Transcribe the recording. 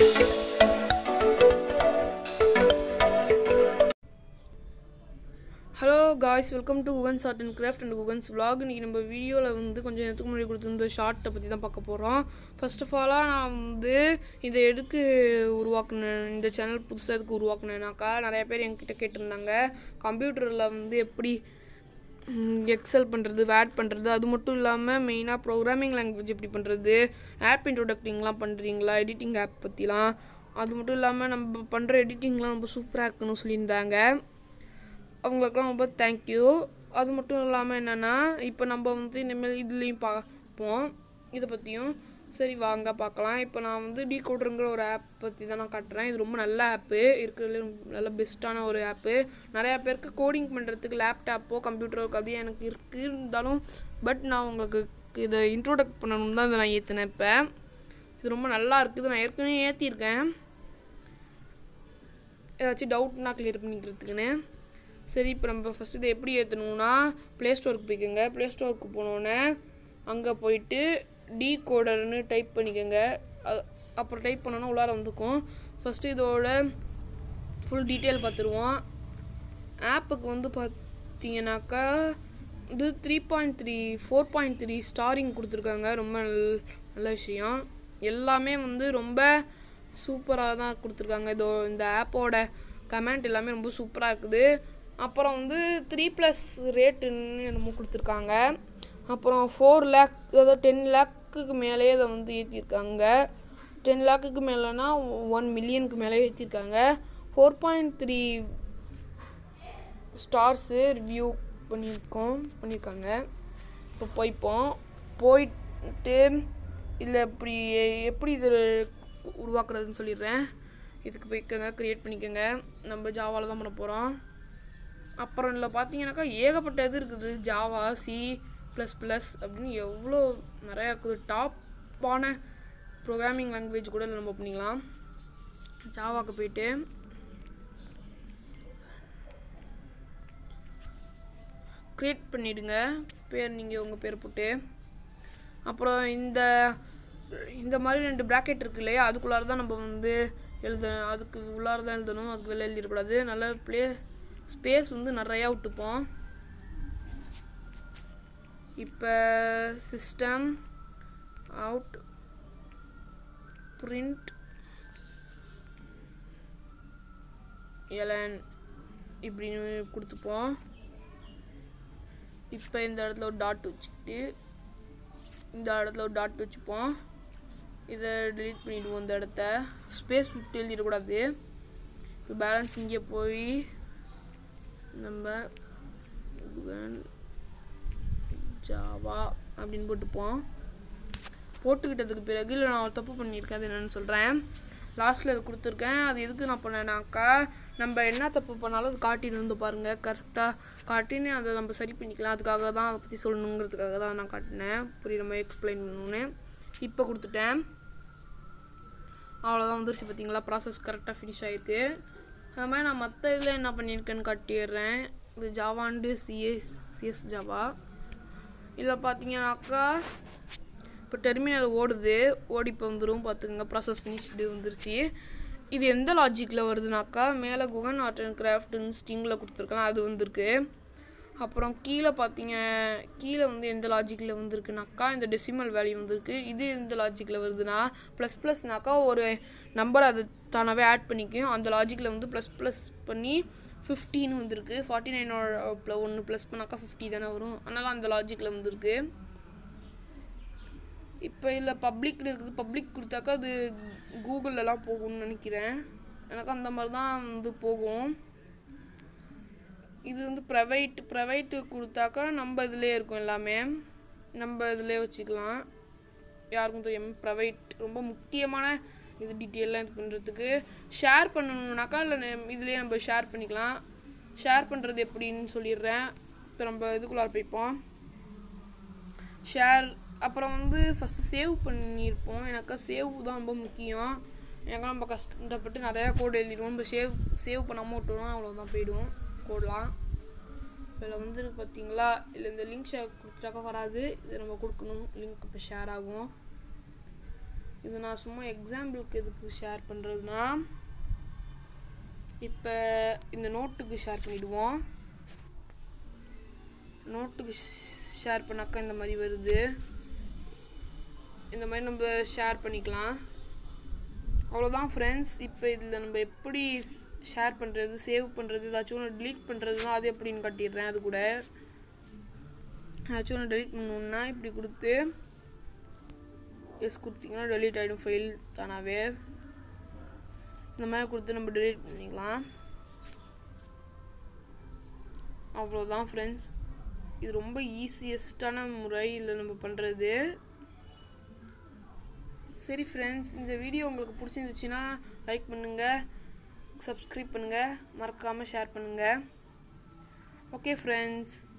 hello guys welcome to Guhan's art and craft and Guhan's vlog இன்னைக்கு நம்ம வீடியோவில் வந்து கொஞ்சம் நேரத்துக்கு முன்னாடி கொடுத்துருந்த ஷார்ட்டை பற்றி தான் பார்க்க போகிறோம் ஃபர்ஸ்ட் ஆஃப் ஆலாக நான் வந்து இதை எதுக்கு உருவாக்குனேன் இந்த சேனல் புதுசாக எதுக்கு உருவாக்குனேனாக்கா நிறைய பேர் என்கிட்ட கேட்டிருந்தாங்க கம்ப்யூட்டரில் வந்து எப்படி எக்ஸல் பண்ணுறது வேட் பண்ணுறது அது மட்டும் இல்லாமல் மெயினாக ப்ரோக்ராமிங் லாங்குவேஜ் எப்படி பண்ணுறது ஆப் இன்ட்ரோடக்டிங்லாம் பண்ணுறீங்களா எடிட்டிங் ஆப் பற்றிலாம் அது மட்டும் இல்லாமல் நம்ம பண்ணுற எடிட்டிங்லாம் ரொம்ப சூப்பராக இருக்குன்னு சொல்லியிருந்தாங்க அவங்களுக்குலாம் ரொம்ப தேங்க்யூ அது மட்டும் இல்லாமல் என்னென்னா இப்போ நம்ம வந்து இனிமேல் இதுலேயும் பார்ப்போம் இதை பற்றியும் சரி வாங்க பார்க்கலாம் இப்போ நான் வந்து டீ கோடருங்கிற ஒரு ஆப் பற்றி தான் நான் காட்டுறேன் இது ரொம்ப நல்ல ஆப்பு இருக்கிறதுல நல்ல பெஸ்ட்டான ஒரு ஆப்பு நிறையா பேருக்கு கோடிங் பண்ணுறதுக்கு லேப்டாப்போ கம்ப்யூட்டரோ அது எனக்கு இருக்குது இருந்தாலும் பட் நான் உங்களுக்கு இதை இன்ட்ரோடக்ட் பண்ணணும் தான் இதை நான் ஏற்றினேன் இப்போ இது ரொம்ப நல்லா இருக்குது நான் ஏற்கனவே ஏற்றிருக்கேன் ஏதாச்சும் டவுட்னா கிளியர் பண்ணிக்கிறதுக்குன்னு சரி இப்போ நம்ம ஃபஸ்ட்டு இதை எப்படி ஏற்றணும்னா ப்ளே ஸ்டோருக்கு போய்க்கோங்க ப்ளே ஸ்டோருக்கு போனோடனே அங்கே போயிட்டு டீ கோடர்னு டைப் பண்ணிக்கோங்க அது- அப்புறம் டைப் பண்ணோன்னா உள்ளார வந்துக்கும் ஃபஸ்ட்டு இதோட ஃபுல் டீட்டெயில் பார்த்துருவோம் ஆப்புக்கு வந்து பார்த்தீங்கன்னாக்கா இது three point three four point three starring கொடுத்துருக்காங்க ரொம்ப நல் நல்ல விஷயம் எல்லாமே வந்து ரொம்ப சூப்பராக தான் கொடுத்துருக்காங்க இதோ இந்த ஆப்போட கமெண்ட் எல்லாமே ரொம்ப சூப்பராக இருக்குது அப்புறம் வந்து த்ரீ ப்ளஸ் ரேட்டுன்னு என்னமோ கொடுத்துருக்காங்க அப்புறம் ஃபோர் லேக் அதாவது டென் லேக்குக்கு மேலேயே அதை வந்து ஏற்றிருக்காங்க டென் லேக்குக்கு மேலேனா ஒன் மில்லியனுக்கு மேலே ஏற்றிருக்காங்க four point three stars review பண்ணியிருக்கோம் பண்ணியிருக்காங்க இப்போ போய்ப்போம் போயிட்டு இதில் இப்படி எப்படி இது உருவாக்குறதுன்னு சொல்லிடுறேன் இதுக்கு போய்க்கோங்க க்ரியேட் பண்ணிக்கோங்க நம்ம ஜாவாவில் தான் பண்ண போகிறோம் அப்புறம் இதில் பார்த்தீங்கன்னாக்கா ஏகப்பட்ட இது இருக்குது ஜாவா சி ப்ளஸ் ப்ளஸ் அப்படின்னு எவ்வளோ நிறையா இருக்குது டாப்பான ப்ரோக்ராமிங் லாங்குவேஜ் கூட இதில் நம்ம பண்ணிக்கலாம் ஜாவாக்கு போயிட்டு க்ரியேட் பண்ணிவிடுங்க பேர் நீங்கள் உங்கள் பேர் போட்டு அப்புறம் இந்த இந்த மாதிரி ரெண்டு ப்ராக்கெட் இருக்கு இல்லையா அதுக்குள்ளார தான் நம்ம வந்து எழுத அதுக்கு உள்ளார தான் எழுதணும் அதுக்கு வெளில எழுதிடக்கூடாது நல்ல ப்ளே ஸ்பேஸ் வந்து நிறையா விட்டுப்போம் இப்போ சிஸ்டம் அவுட் பிரிண்ட் எலன் இப்படின்னு கொடுத்துப்போம் இப்போ இந்த இடத்துல ஒரு டாட் வச்சுக்கிட்டு இந்த இடத்துல ஒரு டாட் வச்சுப்போம் இதை delete பண்ணிடுவோம் இந்த இடத்த ஸ்பேஸ் விட்டு எழுதிடக்கூடாது இப்போ பேலன்ஸ் இங்கே போய் நம்ம ஜாவா அப்படின்னு போட்டுப்போம் போட்டுக்கிட்டதுக்கு பிறகு இல்லை நான் ஒரு தப்பு பண்ணியிருக்கேன் அது என்னென்னு சொல்கிறேன் லாஸ்ட்டில் அது கொடுத்துருக்கேன் அது எதுக்கு நான் பண்ணேனாக்கா நம்ம என்ன தப்பு பண்ணாலும் அது காட்டின்னு வந்து பாருங்கள் கரெக்டாக காட்டின்னு அதை நம்ம சரி பண்ணிக்கலாம் அதுக்காக தான் அதை பற்றி சொல்லணுங்கிறதுக்காக தான் நான் காட்டினேன் புரியுற மாதிரி எக்ஸ்பிளைன் பண்ணணுன்னு இப்போ கொடுத்துட்டேன் அவ்வளோதான் வந்துருச்சு பார்த்தீங்களா ப்ராசஸ் கரெக்டாக ஃபினிஷ் ஆகிருக்கு அது மாதிரி நான் மற்ற இதில் என்ன பண்ணியிருக்கேன்னு காட்டிடுறேன் இது ஜாவாண்டு சிஎஸ் சிஎஸ் ஜாவா இதில் பார்த்தீங்கன்னாக்கா இப்போ டெர்மினல் ஓடுது ஓடி இப்போ வந்துடும் பார்த்துக்கோங்க ப்ராசஸ் ஃபினிஷ்டு வந்துருச்சு இது எந்த லாஜிக்கில் வருதுனாக்கா மேலே குகன் ஆர்ட் அண்ட் கிராஃப்ட்னு ஸ்டிங்கில் கொடுத்துருக்கலாம் அது வந்திருக்கு அப்புறம் கீழே பார்த்தீங்க கீழே வந்து எந்த லாஜிக்கில் வந்திருக்குனாக்கா இந்த டெசிமல் வேல்யூ வந்திருக்கு இது எந்த லாஜிக்கில் வருதுன்னா ப்ளஸ் ப்ளஸ்னாக்கா ஒரு நம்பர் அது தானாகவே ஆட் பண்ணிக்கும் அந்த லாஜிக்கில் வந்து ப்ளஸ் ப்ளஸ் பண்ணி ஃபிஃப்டின்னு வந்திருக்கு ஃபார்ட்டி நைனோட ஒன்று ப்ளஸ் பண்ணாக்கா ஃபிஃப்டி தானே வரும் அதனால் அந்த லாஜிக்கில் வந்திருக்கு இப்போ இதில் பப்ளிக்னு இருக்குது பப்ளிக் கொடுத்தாக்கா அது கூகுளெலாம் போகும்னு நினைக்கிறேன் எனக்கு அந்த மாதிரி தான் வந்து போகும் இது வந்து ப்ரைவேட் ப்ரைவேட்டு கொடுத்தாக்கா நம்ம இதிலே இருக்கும் எல்லாமே நம்ம இதிலே வச்சுக்கலாம் யாருக்கும் தெரியாமல் ப்ரைவேட் ரொம்ப முக்கியமான இது டீட்டெயிலாம் இது பண்ணுறதுக்கு ஷேர் பண்ணணுன்னாக்கா இல்லை இதுலேயே நம்ம ஷேர் பண்ணிக்கலாம் ஷேர் பண்ணுறது எப்படின்னு சொல்லிடுறேன் இப்போ நம்ம இதுக்குள்ளார போய்ப்போம் ஷேர் அப்புறம் வந்து ஃபஸ்ட்டு சேவ் பண்ணியிருப்போம் எனக்கு சேவ் தான் ரொம்ப முக்கியம் எனக்கு நம்ம கஷ்டப்பட்டு நிறையா கோடு எழுதிடுவோம் நம்ம சேவ் சேவ் பண்ணாமல் விட்டுருவோம் அவ்வளோதான் போயிடும் கோடலாம் இதில் வந்து பார்த்தீங்களா இல்லை இந்த லிங்க் ஷேர் கொடுத்தாக்கா வராது இது நம்ம கொடுக்கணும் லிங்க் இப்போ ஷேர் ஆகும் இது நான் சும்மா எக்ஸாம்பிளுக்கு எதுக்கு ஷேர் பண்ணுறதுனா இப்போ இந்த நோட்டுக்கு ஷேர் பண்ணிவிடுவோம் நோட்டுக்கு ஷேர் பண்ணாக்கா இந்த மாதிரி வருது இந்த மாதிரி நம்ம ஷேர் பண்ணிக்கலாம் அவ்வளோதான் ஃப்ரெண்ட்ஸ் இப்போ இதில் நம்ம எப்படி ஷேர் பண்ணுறது சேவ் பண்ணுறது ஏதாச்சும் ஒன்று delete பண்ணுறதுனா அது எப்படின்னு காட்டிடுறேன் அது கூட ஏதாச்சும் ஒன்று delete பண்ணணுன்னா இப்படி கொடுத்து எஸ் கொடுத்தீங்கன்னா delete ஆகிடும் ஃபைல் தானாகவே இந்த மாதிரி கொடுத்து நம்ம delete பண்ணிக்கலாம் அவ்வளோதான் ஃப்ரெண்ட்ஸ் இது ரொம்ப ஈஸியஸ்டான முறையில் நம்ம பண்ணுறது சரி ஃப்ரெண்ட்ஸ் இந்த வீடியோ உங்களுக்கு பிடிச்சிருந்துச்சுன்னா லைக் பண்ணுங்கள் சப்ஸ்கிரைப் பண்ணுங்கள் மறக்காமல் ஷேர் பண்ணுங்கள் ஓகே ஃப்ரெண்ட்ஸ்